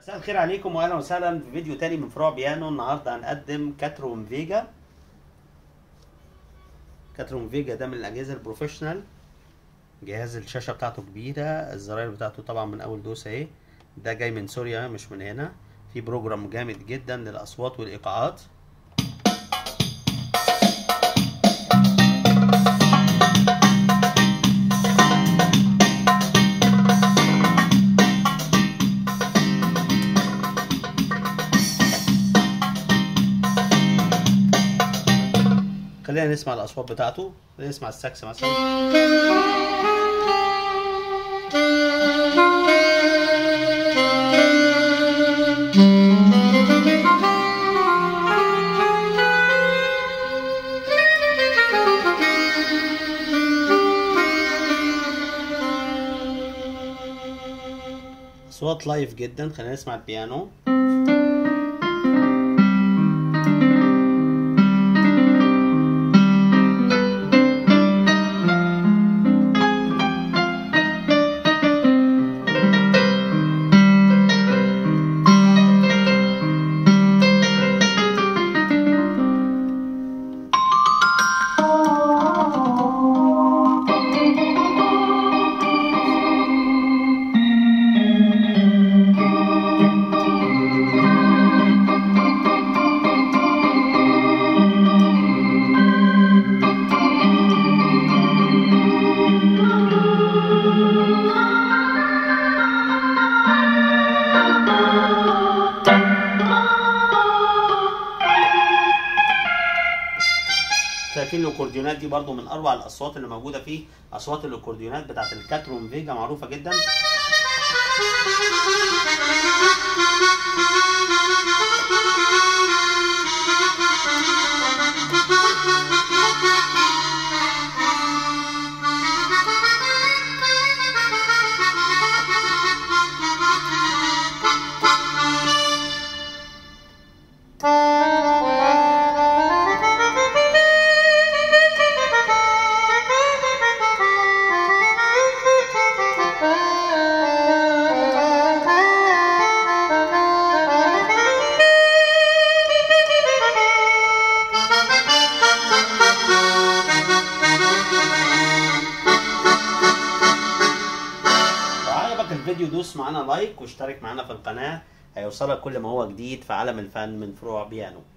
مساء الخير عليكم واهلا وسهلا في فيديو تاني من فروع بيانو النهارده هنقدم كاتروم فيجا كاتروم فيجا ده من الاجهزه البروفيشنال جهاز الشاشه بتاعته كبيره الزراير بتاعته طبعا من اول دوسه اهي ده جاي من سوريا مش من هنا في بروجرام جامد جدا للاصوات والايقاعات خلينا نسمع الاصوات بتاعته نسمع الساكس مثلا اصوات لايف جدا خلينا نسمع البيانو شايفين الاكورديونات دي برضو من اروع الاصوات اللي موجوده فيه اصوات الاكورديونات بتاعت الكاتروم فيجا معروفه جدا لو عجبك الفيديو دوس معانا لايك واشترك معانا في القناه هيوصلك كل ما هو جديد في عالم الفن من فروع بيانو